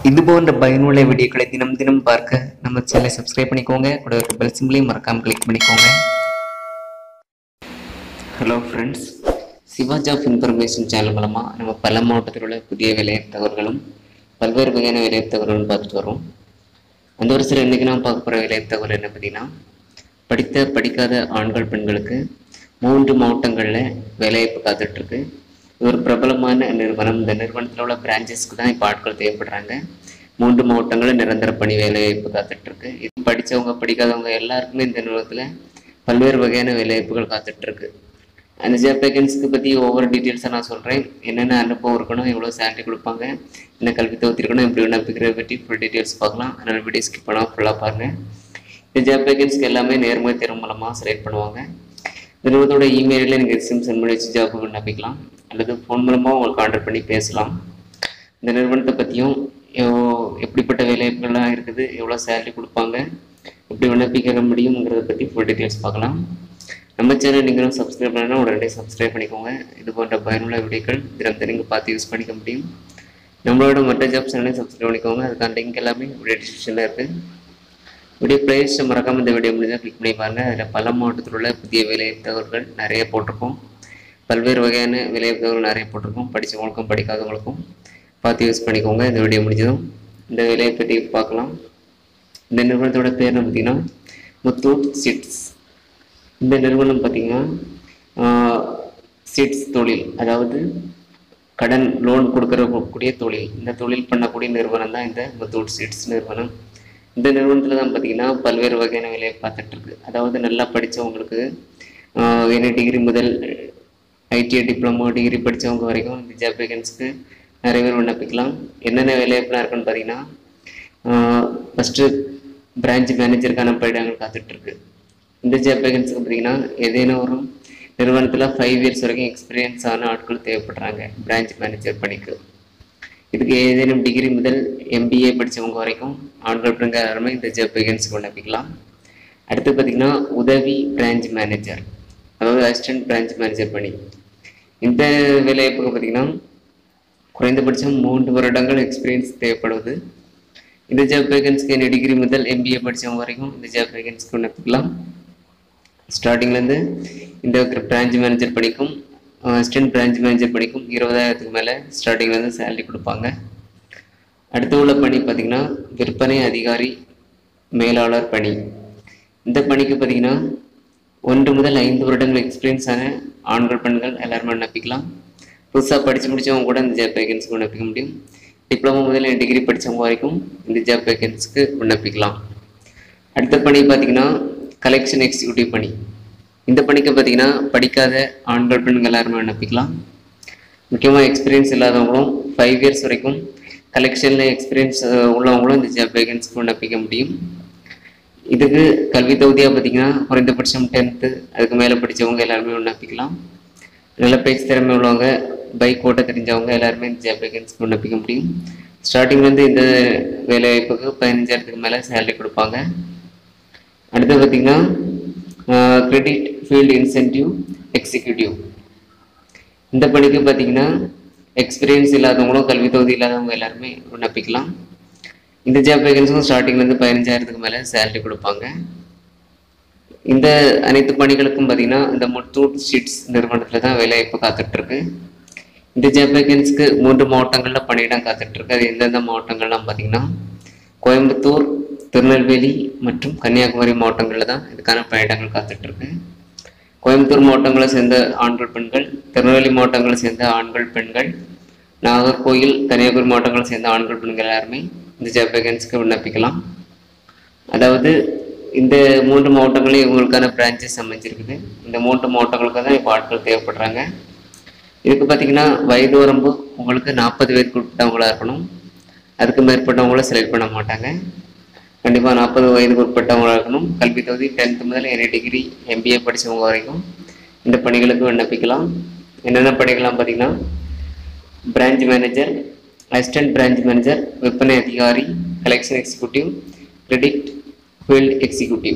இது போன்ற பயனுள்ள வீடியோக்களை தினம் தினம் பார்க்க நம்ம சேனலை சப்ஸ்கிரைப் பண்ணிக்கோங்க கூட இருக்க பெல் சிம்பிளையும் மறக்காம கிளிக் பண்ணிக்கோங்க hello friends Siva job information channel மூலமாக நம்ம பல மாவட்டத்தில் உள்ள புதிய வேலைவாய்ப்பு தகவல்களும் பல்வேறு வகையான வேலைவாய்ப்பு தகவல்களும் பார்த்துட்டு வரோம் அந்த ஒரு சில இன்றைக்கி நான் பார்க்க போகிற வேலைவாய்ப்பு தகவல் என்ன பார்த்தீங்கன்னா படித்த படிக்காத ஆண்கள் பெண்களுக்கு மூன்று மாவட்டங்களில் வேலைவாய்ப்பு காத்துட்ருக்கு இது ஒரு பிரபலமான நிறுவனம் இந்த நிறுவனத்தில் உள்ள பிரான்ச்சஸ்க்கு தான் இப்போ ஆட்கள் தேவைப்படுறாங்க மூன்று மாவட்டங்களில் நிரந்தர பணி வேலைவாய்ப்பு காத்துட்ருக்கு இது படித்தவங்க படிக்காதவங்க எல்லாருக்குமே இந்த நிறுவனத்தில் பல்வேறு வகையான வேலைவாய்ப்புகள் காத்துட்ருக்கு அந்த ஜாப் வேகன்ஸ்க்கு பற்றி ஒவ்வொரு டீட்டெயில்ஸாக நான் சொல்கிறேன் என்னென்ன அனுபவம் இருக்கணும் எவ்வளோ சேலரி கொடுப்பாங்க என்ன கல்வி தவிர்த்திருக்கணும் எப்படி விண்ணப்பிக்கிறத பற்றி ஃபுல் டீட்டெயில்ஸ் பார்க்கலாம் அதனால் வீடியோ ஸ்கிப் பண்ணால் ஃபுல்லாக பாருங்கள் இந்த ஜாப் வேகன்ஸ்க்கு எல்லாமே நேர்முக தேர்வு மூலமாக செலக்ட் பண்ணுவாங்க நிறுவனத்தோட இமெயிலில் நீங்கள் ரெசியூம் சென்ட் பண்ணி வச்சு ஜாப் விண்ணப்பிக்கலாம் அல்லது ஃபோன் மூலமாக உங்களுக்கு கான்டாக்ட் பண்ணி பேசலாம் இந்த நிறுவனத்தை பற்றியும் எவ்வளோ- எப்படிப்பட்ட வேலைவாய்ப்புகள்லாம் இருக்குது எவ்வளோ சேலரி கொடுப்பாங்க எப்படி விண்ணப்பிக்க முடியுங்கிறத பற்றி ஃபுல் டீட்டெயில்ஸ் பார்க்கலாம் நம்ம சேனல் நீங்களும் சப்ஸ்கிரைப் பண்ணனா உடனே சப்ஸ்கிரைப் பண்ணிக்கோங்க இது போன்ற பயனுள்ள வீடியோக்கள் தினம் தினம் நீங்கள் பார்த்து யூஸ் பண்ணிக்க முடியும் நம்மளோட மற்ற ஜாப் சேனலையும் சப்ஸ்கிரைப் பண்ணிக்கோங்க அதுக்கான லிங்க் எல்லாமே வீடியோ டிஸ்கிரிப்ஷனில் இருக்குது வீடியோ பிளேஸ் மறக்காம இந்த வீடியோ முடிஞ்சால் கிளிக் பண்ணி பாருங்கள் அதில் பல மாவட்டத்தில் உள்ள புதிய வேலை தகவல்கள் நிறைய போட்டிருக்கோம் பல்வேறு வகையான வேலை தகவல்கள் நிறைய போட்டிருக்கோம் படித்தவங்களுக்கும் படிக்காதவங்களுக்கும் பார்த்து யூஸ் பண்ணிக்கோங்க இந்த வீடியோ முடிஞ்சதும் இந்த வேலையை பற்றி பார்க்கலாம் இந்த நிறுவனத்தோட பேர் என்ன பார்த்தீங்கன்னா முத்தூட் சிட்ஸ் இந்த நிறுவனம் பார்த்தீங்கன்னா சிட்ஸ் தொழில் அதாவது கடன் லோன் கொடுக்குற கூடிய தொழில் இந்த தொழில் பண்ணக்கூடிய நிறுவனம் தான் இந்த முத்தூட் சீட்ஸ் நிறுவனம் இந்த நிறுவனத்தில் தான் பார்த்தீங்கன்னா பல்வேறு வகையான வேலையை பார்த்துட்டு இருக்கு அதாவது நல்லா படித்தவங்களுக்கு என்ன டிகிரி முதல் ஐடிஐ டிப்ளமோ டிகிரி படித்தவங்க வரைக்கும் இந்த ஜாப் வேகன்ஸ்க்கு நிறைய பேர் விண்ணப்பிக்கலாம் என்னென்ன வேலைவாய்ப்புலாம் இருக்குன்னு பார்த்தீங்கன்னா ஃபஸ்ட்டு பிரான்ச் மேனேஜருக்கான பணியிடங்கள் காத்துட்ருக்கு இந்த ஜாப் வேகன்ஸுக்கு பார்த்தீங்கன்னா ஏதேனும் ஒரு நிறுவனத்தில் ஃபைவ் இயர்ஸ் வரைக்கும் எக்ஸ்பீரியன்ஸ் ஆன ஆட்கள் தேவைப்படுறாங்க பிரான்ச் மேனேஜர் பணிக்கு இதுக்கு ஏதேனும் டிகிரி முதல் எம்பிஏ படித்தவங்க வரைக்கும் ஆண்கள் பெண்கள் எல்லாருமே இந்த ஜாப் வேகன்ஸுக்கு விண்ணப்பிக்கலாம் அடுத்து பார்த்தீங்கன்னா உதவி பிரான்ச் மேனேஜர் அதாவது அசிஸ்டன்ட் பிரான்ச் மேனேஜர் பணி இந்த வேலைவாய்ப்புக்கு பார்த்தீங்கன்னா குறைந்தபட்சம் மூன்று வருடங்கள் எக்ஸ்பீரியன்ஸ் தேவைப்படுவது இந்த ஜாப் வேகன்ஸ்க்கு என்ன டிகிரி முதல் எம்பிஏ படித்தவங்க வரைக்கும் இந்த ஜாப் வேகன்ஸ்க்கு விண்ணப்பிக்கலாம் ஸ்டார்டிங்லேருந்து இந்த பிரான்ச் மேனேஜர் பணிக்கும் அசிஸ்டன்ட் பிரான்ச் மேனேஜர் பணிக்கும் இருபதாயிரத்துக்கு மேலே ஸ்டார்டிங்லேருந்து சேலரி கொடுப்பாங்க அடுத்து உள்ள பணி பார்த்திங்கன்னா விற்பனை அதிகாரி மேலாளர் பணி இந்த பணிக்கு பார்த்திங்கன்னா ஒன்று முதல் ஐந்து வருடங்கள் எக்ஸ்பீரியன்ஸ் ஆன ஆண்கள் பெண்கள் எல்லாருமே விண்ணப்பிக்கலாம் புதுசாக படித்து முடிச்சவங்க கூட இந்த ஜாப் வேகன்ஸ்க்கு விண்ணப்பிக்க முடியும் டிப்ளமோ முதல் டிகிரி படித்தவங்க வரைக்கும் இந்த ஜாப் வேகன்ஸ்க்கு விண்ணப்பிக்கலாம் அடுத்த பணி பார்த்தீங்கன்னா கலெக்ஷன் எக்ஸிக்யூட்டிவ் பணி இந்த பணிக்கு பார்த்தீங்கன்னா படிக்காத ஆண்கள் பெண்கள் எல்லாருமே விண்ணப்பிக்கலாம் முக்கியமாக எக்ஸ்பீரியன்ஸ் இல்லாதவங்களும் ஃபைவ் இயர்ஸ் வரைக்கும் கலெக்ஷனில் எக்ஸ்பீரியன்ஸ் உள்ளவங்களும் இந்த ஜாப் வேகன்ஸ்க்கு விண்ணப்பிக்க முடியும் இதுக்கு கல்வி தகுதியாக பார்த்தீங்கன்னா குறைந்தபட்சம் டென்த்து அதுக்கு மேலே படித்தவங்க எல்லாருமே விண்ணப்பிக்கலாம் நல்ல பேச்சு திறமை உள்ளவங்க பைக் ஓட்ட தெரிஞ்சவங்க எல்லாருமே இந்த ஜாப் வேகன்ஸ்க்கு விண்ணப்பிக்க முடியும் ஸ்டார்டிங்லேருந்து இந்த வேலைவாய்ப்புக்கு பதினஞ்சாயிரத்துக்கு மேலே சேலரி கொடுப்பாங்க அடுத்து பார்த்தீங்கன்னா கிரெடிட் ஃபீல்டு இன்சென்டிவ் எக்ஸிக்யூட்டிவ் இந்த பணிக்கு பார்த்தீங்கன்னா எக்ஸ்பீரியன்ஸ் இல்லாதவங்களும் கல்வி தகுதி இல்லாதவங்க எல்லாருமே விண்ணப்பிக்கலாம் இந்த ஜாப் வேகன்ஸும் ஸ்டார்டிங்லேருந்து பதினஞ்சாயிரத்துக்கு மேலே சேலரி கொடுப்பாங்க இந்த அனைத்து பணிகளுக்கும் பார்த்தீங்கன்னா இந்த முத்தூட் ஷீட்ஸ் நிறுவனத்தில் தான் வேலைவாய்ப்பு காத்துட்ருக்கு இந்த ஜாப் வேகன்ஸ்க்கு மூன்று மாவட்டங்களில் பணியிடம் காத்துட்ருக்கு அது எந்தெந்த மாவட்டங்கள்லாம் பார்த்தீங்கன்னா கோயம்புத்தூர் திருநெல்வேலி மற்றும் கன்னியாகுமரி மாவட்டங்களில் தான் இதுக்கான பணியிடங்கள் காத்துட்ருக்கு கோயம்புத்தூர் மாவட்டங்களை சேர்ந்த ஆண்கள் பெண்கள் திருநெல்வேலி மாவட்டங்களை சேர்ந்த ஆண்கள் பெண்கள் நாகர்கோயில் கன்னியாகுமரி மாவட்டங்களை சேர்ந்த ஆண்கள் பெண்கள் எல்லாருமே இந்த ஜாப் வேகன்ஸ்க்கு விண்ணப்பிக்கலாம் அதாவது இந்த மூன்று மாவட்டங்களையும் இவங்களுக்கான பிரான்ச்சஸ் அமைஞ்சிருக்குது இந்த மூன்று மாவட்டங்களுக்கு தான் இப்போ ஆட்கள் தேவைப்படுறாங்க இதுக்கு பார்த்தீங்கன்னா வயது வரம்பு உங்களுக்கு நாற்பது வயதுக்கு உட்பட்டவங்களா இருக்கணும் அதுக்கு மேற்பட்டவங்கள செலக்ட் பண்ண மாட்டாங்க கண்டிப்பாக நாற்பது வயதுக்கு உட்பட்டவங்களா இருக்கணும் கல்வி தகுதி டென்த்து முதல் என்ன டிகிரி எம்பிஏ படித்தவங்க வரைக்கும் இந்த பணிகளுக்கு விண்ணப்பிக்கலாம் என்னென்ன பணிகள்லாம் பார்த்தீங்கன்னா branch manager assistant branch manager விற்பனை அதிகாரி collection executive credit field executive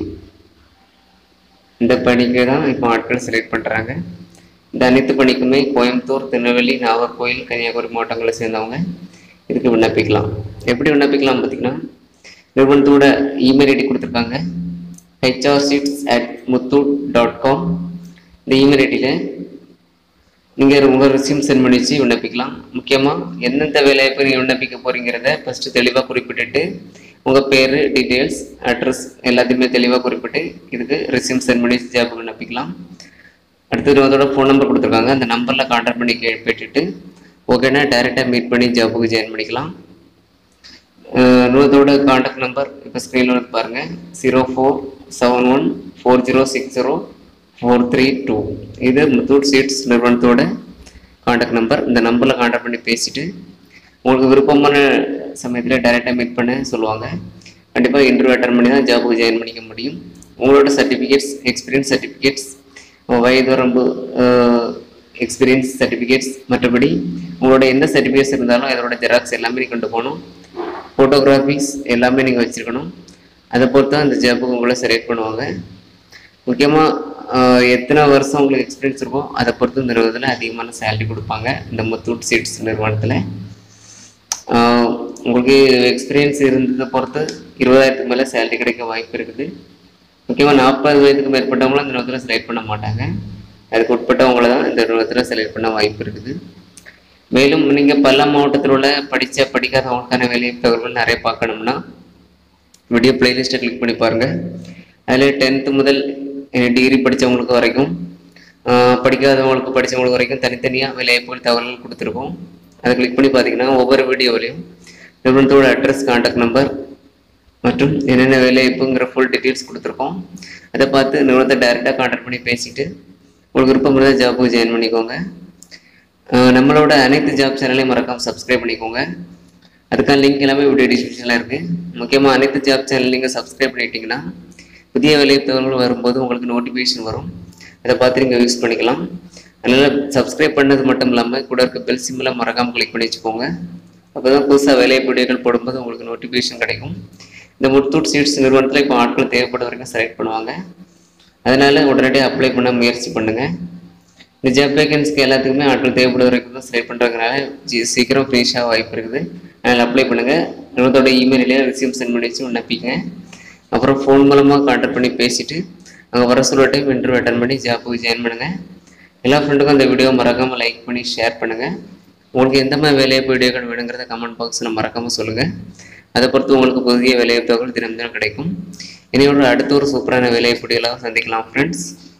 இந்த பணிக்கு தான் இப்போ ஆட்கள் செலக்ட் பண்ணுறாங்க இந்த அனைத்து பணிக்குமே கோயம்புத்தூர் திருநெல்வேலி நாகர்கோயில் கன்னியாகுமரி மாவட்டங்களை சேர்ந்தவங்க இதுக்கு விண்ணப்பிக்கலாம் எப்படி விண்ணப்பிக்கலாம் பார்த்தீங்கன்னா நிறுவனத்தோட இமெயில் ஐடி கொடுத்துருக்காங்க HR seeds at Muthoot dot com இந்த இமெயில் ஐடியில் நீங்கள் உங்கள் ரெசியூம் சென்ட் பண்ணி வச்சு விண்ணப்பிக்கலாம் முக்கியமாக எந்தெந்த வேலைவாய்ப்பு நீங்கள் விண்ணப்பிக்க போகிறீங்கிறத ஃபஸ்ட்டு தெளிவாக குறிப்பிட்டுட்டு உங்கள் பேர் டீட்டெயில்ஸ் அட்ரஸ் எல்லாத்தையுமே தெளிவாக குறிப்பிட்டு இதுக்கு ரெசியூம் சென்ட் பண்ணி ஜாப் விண்ணப்பிக்கலாம் அடுத்தது அதோட ஃபோன் நம்பர் கொடுத்துருக்காங்க அந்த நம்பரில் கான்டாக்ட் பண்ணி கே கேட்டுட்டு ஓகேனா டைரெக்டாக மீட் பண்ணி ஜாப்புக்கு ஜாயின் பண்ணிக்கலாம் நூற்றோட காண்டாக்ட் நம்பர் இப்போ ஸ்க்ரீனில் வந்து பாருங்கள் zero four seven one four zero six zero four three two இது முத்தூட் சீட்ஸ் நிறுவனத்தோட காண்டாக்ட் நம்பர் இந்த நம்பரில் காண்டாக்ட் பண்ணி பேசிட்டு உங்களுக்கு விருப்பமான சமயத்தில் டைரெக்டாக மீட் பண்ண சொல்லுவாங்க கண்டிப்பாக இன்டர்வியூ அட்டன் பண்ணி தான் ஜாபுக்கு ஜாயின் பண்ணிக்க முடியும் உங்களோட சர்டிஃபிகேட்ஸ் எக்ஸ்பீரியன்ஸ் சர்டிஃபிகேட்ஸ் வயது வரம்பு எக்ஸ்பீரியன்ஸ் சர்டிஃபிகேட்ஸ் மற்றபடி உங்களோட எந்த சர்டிஃபிகேட்ஸ் இருந்தாலும் அதோட ஜெராக்ஸ் எல்லாமே நீ கொண்டு போகணும் ஃபோட்டோகிராஃபிஸ் எல்லாமே நீங்கள் வச்சுருக்கணும் அதை பொறுத்து தான் அந்த ஜாபுக்கு உங்களை செலக்ட் பண்ணுவாங்க முக்கியமாக எத்தனை வருஷம் உங்களுக்கு எக்ஸ்பீரியன்ஸ் இருக்கோ அதை பொறுத்து இந்த நிறுவனத்தில் அதிகமான சேலரி கொடுப்பாங்க இந்த முத்தூட் சீட்ஸ் நிறுவனத்தில் ஆஹ் உங்களுக்கு எக்ஸ்பீரியன்ஸ் இருந்ததை பொறுத்து இருபதாயிரத்துக்கு மேலே சேலரி கிடைக்க வாய்ப்பு இருக்குது முக்கியமாக நாற்பது வயதுக்கு மேற்பட்டவங்களும் இந்த நிறுவனத்தில் செலக்ட் பண்ண மாட்டாங்க அதுக்கு உட்பட்டவங்கள தான் இந்த நிறுவனத்தில் செலக்ட் பண்ண வாய்ப்பு இருக்குது மேலும் நீங்கள் பல்ல மாவட்டத்தில் உள்ள படித்த படிக்காதவங்களுக்கான வேலை தகவல்கள் நிறைய பார்க்கணும்னா வீடியோ பிளேலிஸ்ட்டை கிளிக் பண்ணி பாருங்கள் அதில் டென்த்து முதல் டிகிரி படித்தவங்களுக்கு வரைக்கும் ஆஹ் படிக்காதவங்களுக்கு படித்தவங்களுக்கு வரைக்கும் தனித்தனியாக வேலைவாய்ப்புகள் தகவல்கள் கொடுத்துருக்கோம் அதை கிளிக் பண்ணி பார்த்தீங்கன்னா ஒவ்வொரு வீடியோவிலையும் நிறுவனத்தோட அட்ரஸ் கான்டாக்ட் நம்பர் மற்றும் என்னென்ன வேலைவாய்ப்புங்கிற ஃபுல் டீட்டெயில்ஸ் கொடுத்துருக்கோம் அதை பார்த்து நிறுவனத்தை டைரெக்டாக கான்டாக்ட் பண்ணி பேசிட்டு உங்களுக்கு விருப்பம் இருந்தால் ஜாப்புக்கு ஜாயின் பண்ணிக்கோங்க ஆஹ் நம்மளோட அனைத்து ஜாப் சேனலையும் மறக்காம சப்ஸ்கிரைப் பண்ணிக்கோங்க அதுக்கான லிங்க் எல்லாமே வீடியோ டிஸ்கிரிப்ஷனில் இருக்குது முக்கியமாக அனைத்து ஜாப் சேனல் நீங்கள் சப்ஸ்கிரைப் பண்ணிட்டீங்கன்னா புதிய வேலைவாய்ப்புகள் வரும்போது உங்களுக்கு நோட்டிஃபிகேஷன் வரும் அதை பார்த்து நீங்கள் யூஸ் பண்ணிக்கலாம் அதனால் சப்ஸ்கிரைப் பண்ணது மட்டும் இல்லாமல் கூட இருக்க பெல் சிம்மில் மறக்காமல் கிளிக் பண்ணி வச்சுக்கோங்க அப்போ தான் புதுசாக வேலைவாய்ப்பு வீடியோக்கள் போடும்போது உங்களுக்கு நோட்டிஃபிகேஷன் கிடைக்கும் இந்த முத்தூட் சீட்ஸ் நிறுவனத்தில் இப்போ ஆட்கள் தேவைப்பட வரைக்கும் செலக்ட் பண்ணுவாங்க அதனால் உடனடியாக அப்ளை பண்ண முயற்சி பண்ணுங்கள் இந்த ஜாப் வேகன்ஸ்க்கு எல்லாத்துக்குமே ஆட்கள் தேவைப்படுற வரைக்கும் தான் செலக்ட் பண்ணுறதுனால ஜி சீக்கிரம் ஃபினிஷாக வாய்ப்பு இருக்குது அதனால் அப்ளை பண்ணுங்கள் நிறுவனத்தோட இமெயிலே ரிசீவ் சென்ட் பண்ணி வச்சு விண்ணப்பிங்க அப்புறம் ஃபோன் மூலமாக கான்டாக்ட் பண்ணி பேசிவிட்டு அங்கே வர சொல்ல டைம் இன்டர்வியூ அட்டன் பண்ணி ஜாப்புக்கு ஜாயின் பண்ணுங்கள் எல்லா ஃப்ரெண்டுக்கும் அந்த வீடியோ மறக்காமல் லைக் பண்ணி ஷேர் பண்ணுங்கள் உங்களுக்கு எந்த மாதிரி வேலைவாய்ப்பு வீடியோக்கள் வேணுங்கிறத கமெண்ட் பாக்ஸில் மறக்காமல் சொல்லுங்கள் அதை பொறுத்து உங்களுக்கு புதிய வேலைவாய்ப்பு தகவல் தினம் தினம் கிடைக்கும் இனியோட அடுத்த ஒரு சூப்பரான வேலைவாய்ப்பு வீடியோலாம் சந்திக்கலாம் ஃப்ரெண்ட்ஸ்